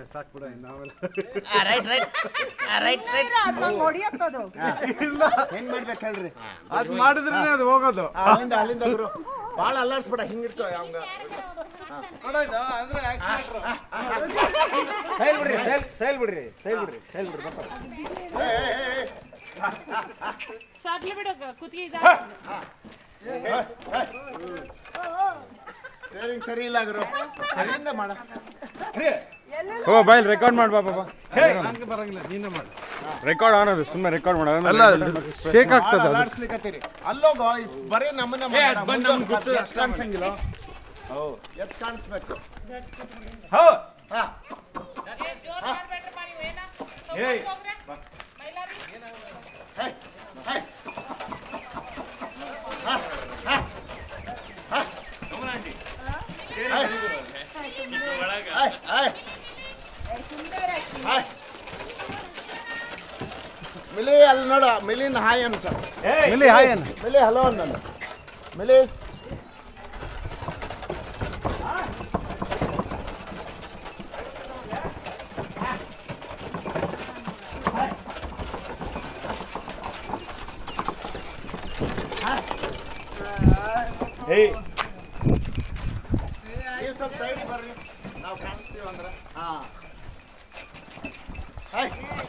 ಸಾಕು ಬಿಡ ಇನ್ನು ಆಮೇಲೆ ರೈಟ್ ರೈಟ್ ರೈಟ್ ರೈಟ್ ಅದ್ ಹೊಡಿಯತ್ತದು ಹೆಂಗ್ ಮಾಡ್ಬೇಕು ಹೇಳ್ರಿ ಅದ್ ಮಾಡಿದ್ರೆ ಅದು ಹೋಗೋದು ಆ, ಅಲ್ಲಿಂದ ಅಲ್ಲಿಂದ ಗುರು ಭಾಳ ಅಲ್ಲಾಡ್ಸ್ಬೇಡ ಹಿಂಗಿರ್ಕೋ ಅವಂಗ ಸೈಲ್ ಬಿಡ್ರಿ ಸೈಲ್ ಸೈಲ್ ಬಿಡ್ರಿ ಸೈಲ್ ಬಿಡ್ರಿ ಸೈಲ್ ಬಿಡ್ರಿ ಬರ್ತಾವ. ಏ, ಏ, ಏ, ಏ. ಸಾಗ್ಲಿ ಬಿಡು ಕುತ್ತಿಗೆ ಇದ ಸ್ಟೇರಿಂಗ್ ಸರಿ ಇಲ್ಲ ಗುರು ಸರಿಯಿಂದ ಮಾಡ ಓ ಬಾಯ್ ರೆಕಾರ್ಡ್ ಮಾಡ್ ಬಾಬಾ ಹಂಗೆ ಬರಂಗಿಲ್ಲ ನೀನೇ ಮಾಡಿ ರೆಕಾರ್ಡ್ ಆನದು ಸುಮ್ಮನೆ ರೆಕಾರ್ಡ್ ಮಾಡೋದು ಅಲ್ಲ ಶೇಕ್ ಭಾಳ ಆಗ್ತದೆ ಅದು ಅಲ್ಲಾಡ್ಸ್ಲಿಕತ್ತೀರಿ ಅಲ್ಲೋಗೋ ಬರೀ ನಮ್ಮನ್ನ ಮಾಡ, ಮುಂದೆ ಒಂದ್ ಎಷ್ಟ್ ಕಾಣ್ಸಂಗಿಲ್ಲ ಹೌ ಎತ್ ಕಾಣಿಸ್ಬೇಕು ಹೌ ಹಾ ಜೋರ್ ಮಾಡ್ಬೇಡ್ರಿ ಮಾ ನೀವು ಏನ ಏಯ್. ಮೈಲಾರಿ ಹೇ ಹೇ ಹಾ ಹಾ ಹಾ ಹಾಯ್ ಹಾಯ್ ಹಾಯ್ ಮಿಲಿ ಅಲ್ಲಿ ನೋಡ ಮಿಲಿನ್ ಹಾಯ್ ಅನ್ಸ ಇಲ್ಲಿ ಹಾಯ್ ಅನ್ನ ಮಿಲಿ ಹಲೋ ಅಂದಲ್ಲ ಮಿಲಿ ನೀವು ಸ್ವಲ್ಪ ಸೈಡಿಗೆ ಬರ್ರಿ ನಾವು ಕಾಣಿಸ್ತೀವಿ ಅಂದ್ರೆ ಹಾ ಹಾಯ್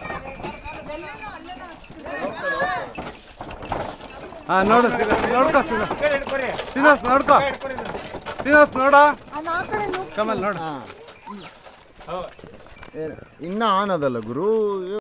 ಹಾ ನೋಡು ನೋಡ್ಕೋ ಶ್ರೀನಿವಾಸ್. ಶ್ರೀನಿವಾಸ್ ನೋಡ್ಕೋ ಶ್ರೀನಿವಾಸ್ ನೋಡ ಅದ್ ಆ ಕಡೆ ನುಗ್ಗು. ಕಮಲ್ ನೋಡು ಹಾ ಏನು ಇನ್ನೂ ಆನ್ ಅದಲ್ಲ ಗುರು